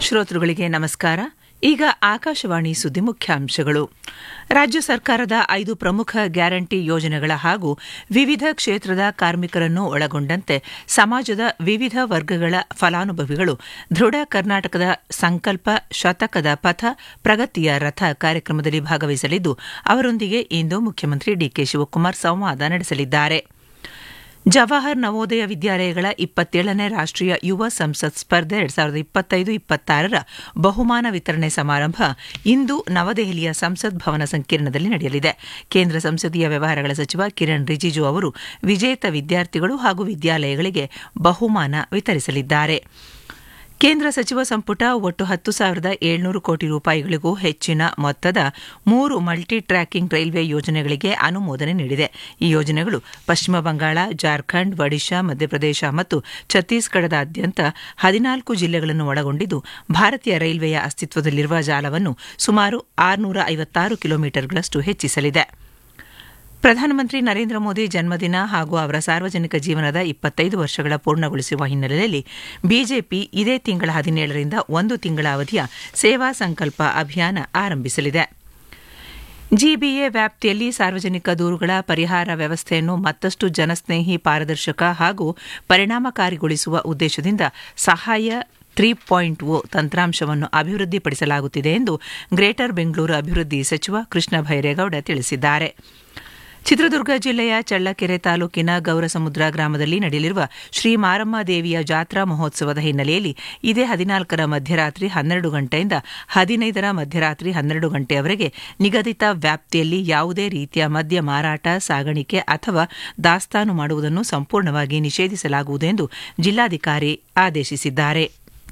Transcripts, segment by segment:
ಶ್ರೋತೃಗಳಿಗೆ ನಮಸ್ಕಾರ ಈಗ ಆಕಾಶವಾಣಿ ಸುದ್ದಿ ಮುಖ್ಯಾಂಶಗಳು ರಾಜ್ಯ ಸರ್ಕಾರದ ಐದು ಪ್ರಮುಖ ಗ್ಯಾರಂಟಿ ಯೋಜನೆಗಳ ಹಾಗೂ ವಿವಿಧ ಕ್ಷೇತ್ರದ ಕಾರ್ಮಿಕರನ್ನು ಒಳಗೊಂಡಂತೆ ಸಮಾಜದ ವಿವಿಧ ವರ್ಗಗಳ ಫಲಾನುಭವಿಗಳು ದೃಢ ಕರ್ನಾಟಕದ ಸಂಕಲ್ಪ ಶತಕದ ಪಥ ಪ್ರಗತಿಯ ರಥ ಕಾರ್ಯಕ್ರಮದಲ್ಲಿ ಭಾಗವಹಿಸಲಿದ್ದು ಅವರೊಂದಿಗೆ ಇಂದು ಮುಖ್ಯಮಂತ್ರಿ ಡಿಕೆ ಶಿವಕುಮಾರ್ ಸಂವಾದ ನಡೆಸಲಿದ್ದಾರೆ ಜವಾಹರ್ ನವೋದಯ ವಿದ್ಯಾಲಯಗಳ ಇಪ್ಪತ್ತೇಳನೇ ರಾಷ್ಟೀಯ ಯುವ ಸಂಸತ್ ಸ್ಪರ್ಧೆ ಎರಡ್ ಸಾವಿರದ ಇಪ್ಪತ್ತೈದು ಇಪ್ಪತ್ತಾರರ ಬಹುಮಾನ ವಿತರಣೆ ಸಮಾರಂಭ ಇಂದು ನವದೆಹಲಿಯ ಸಂಸತ್ ಭವನ ಸಂಕೀರ್ಣದಲ್ಲಿ ನಡೆಯಲಿದೆ ಕೇಂದ್ರ ಸಂಸದೀಯ ವ್ಯವಹಾರಗಳ ಸಚಿವ ಕಿರಣ್ ರಿಜಿಜು ಅವರು ವಿಜೇತ ವಿದ್ಯಾರ್ಥಿಗಳು ಹಾಗೂ ವಿದ್ಯಾಲಯಗಳಿಗೆ ಬಹುಮಾನ ವಿತರಿಸಲಿದ್ದಾರೆ ಕೇಂದ್ರ ಸಚಿವ ಸಂಪುಟ ಒಟ್ಟು ಹತ್ತು ಸಾವಿರದ ಏಳ್ನೂರು ಕೋಟಿ ರೂಪಾಯಿಗಳಿಗೂ ಹೆಚ್ಚಿನ ಮೊತ್ತದ ಮೂರು ಮಲ್ಟಿ ಟ್ರ್ಯಾಕಿಂಗ್ ರೈಲ್ವೆ ಯೋಜನೆಗಳಿಗೆ ಅನುಮೋದನೆ ನೀಡಿದೆ ಈ ಯೋಜನೆಗಳು ಪಶ್ಚಿಮ ಬಂಗಾಳ ಜಾರ್ಖಂಡ್ ಒಡಿಶಾ ಮಧ್ಯಪ್ರದೇಶ ಮತ್ತು ಛತ್ತೀಸ್ಗಢದಾದ್ಯಂತ ಹದಿನಾಲ್ಕು ಜಿಲ್ಲೆಗಳನ್ನು ಒಳಗೊಂಡಿದ್ದು ಭಾರತೀಯ ರೈಲ್ವೆಯ ಅಸ್ತಿತ್ವದಲ್ಲಿರುವ ಜಾಲವನ್ನು ಸುಮಾರು ಆರುನೂರ ಐವತ್ತಾರು ಕಿಲೋಮೀಟರ್ಗಳಷ್ಟು ಹೆಚ್ಚಿಸಲಿದೆ ಪ್ರಧಾನಮಂತ್ರಿ ನರೇಂದ್ರ ಮೋದಿ ಜನ್ಮದಿನ ಹಾಗೂ ಅವರ ಸಾರ್ವಜನಿಕ ಜೀವನದ ಇಪ್ಪತ್ತೈದು ವರ್ಷಗಳ ಪೂರ್ಣಗೊಳಿಸುವ ಹಿನ್ನೆಲೆಯಲ್ಲಿ ಬಿಜೆಪಿ ಇದೇ ತಿಂಗಳ ಹದಿನೇಳರಿಂದ ಒಂದು ತಿಂಗಳ ಅವಧಿಯ ಸೇವಾ ಸಂಕಲ್ಪ ಅಭಿಯಾನ ಆರಂಭಿಸಲಿದೆ ಜಿಬಿಎ ವ್ಯಾಪ್ತಿಯಲ್ಲಿ ಸಾರ್ವಜನಿಕ ದೂರುಗಳ ಪರಿಹಾರ ವ್ಯವಸ್ಥೆಯನ್ನು ಮತ್ತಷ್ಟು ಜನಸ್ನೇಹಿ ಪಾರದರ್ಶಕ ಹಾಗೂ ಪರಿಣಾಮಕಾರಿಗೊಳಿಸುವ ಉದ್ದೇಶದಿಂದ ಸಹಾಯ ತ್ರೀ ಪಾಯಿಂಟ್ ಓ ತಂತ್ರಾಂಶವನ್ನು ಅಭಿವೃದ್ಧಿಪಡಿಸಲಾಗುತ್ತಿದೆ ಎಂದು ಗ್ರೇಟರ್ ಬೆಂಗಳೂರು ಅಭಿವೃದ್ಧಿ ಸಚಿವ ಕೃಷ್ಣ ಭೈರೇಗೌಡ ತಿಳಿಸಿದ್ದಾರೆ ಚಿತ್ರದುರ್ಗ ಜಿಲ್ಲೆಯ ಚಳ್ಳಕೆರೆ ತಾಲೂಕಿನ ಗೌರಸಮುದ್ರ ಗ್ರಾಮದಲ್ಲಿ ನಡೆಯಲಿರುವ ಶ್ರೀ ಮಾರಮ್ಮ ದೇವಿಯ ಜಾತ್ರಾ ಮಹೋತ್ಸವದ ಹಿನ್ನೆಲೆಯಲ್ಲಿ ಇದೇ ಹದಿನಾಲ್ಕರ ಮಧ್ಯರಾತ್ರಿ ಹನ್ನೆರಡು ಗಂಟೆಯಿಂದ ಹದಿನೈದರ ಮಧ್ಯರಾತ್ರಿ ಹನ್ನೆರಡು ಗಂಟೆಯವರೆಗೆ ನಿಗದಿತ ವ್ಯಾಪ್ತಿಯಲ್ಲಿ ಯಾವುದೇ ರೀತಿಯ ಮದ್ಯ ಮಾರಾಟ ಸಾಗಾಣಿಕೆ ಅಥವಾ ದಾಸ್ತಾನು ಮಾಡುವುದನ್ನು ಸಂಪೂರ್ಣವಾಗಿ ನಿಷೇಧಿಸಲಾಗುವುದು ಎಂದು ಜಿಲ್ಲಾಧಿಕಾರಿ ಆದೇಶಿಸಿದ್ದಾರೆ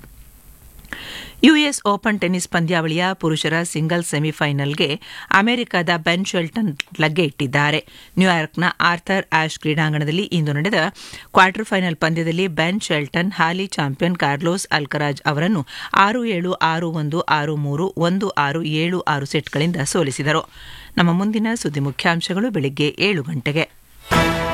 ಯುಎಸ್ ಓಪನ್ ಟೆನ್ನಿಸ್ ಪಂದ್ಯಾವಳಿಯ ಪುರುಷರ ಸಿಂಗಲ್ಸ್ ಸೆಮಿಫೈನಲ್ಗೆ ಅಮೆರಿಕದ ಬೆನ್ ಶೆಲ್ಟನ್ ಲಗ್ಗೆ ಇಟ್ಟಿದ್ದಾರೆ ನ್ಯೂಯಾರ್ಕ್ನ ಆರ್ಥರ್ ಆಶ್ ಕ್ರೀಡಾಂಗಣದಲ್ಲಿ ಇಂದು ನಡೆದ ಕ್ವಾರ್ಟರ್ ಫೈನಲ್ ಪಂದ್ಯದಲ್ಲಿ ಬೆನ್ ಶೆಲ್ಟನ್ ಹಾಲಿ ಚಾಂಪಿಯನ್ ಕಾರ್ಲೋಸ್ ಅಲ್ಕರಾಜ್ ಅವರನ್ನು ಆರು ಏಳು ಆರು ಒಂದು ಆರು ಮೂರು ಒಂದು ಆರು ಏಳು ಆರು ಸೆಟ್ಗಳಿಂದ ಸೋಲಿಸಿದರು ನಮ್ಮ ಮುಂದಿನ ಸುದ್ದಿ ಮುಖ್ಯಾಂಶಗಳು ಬೆಳಗ್ಗೆ ಏಳು ಗಂಟೆಗೆ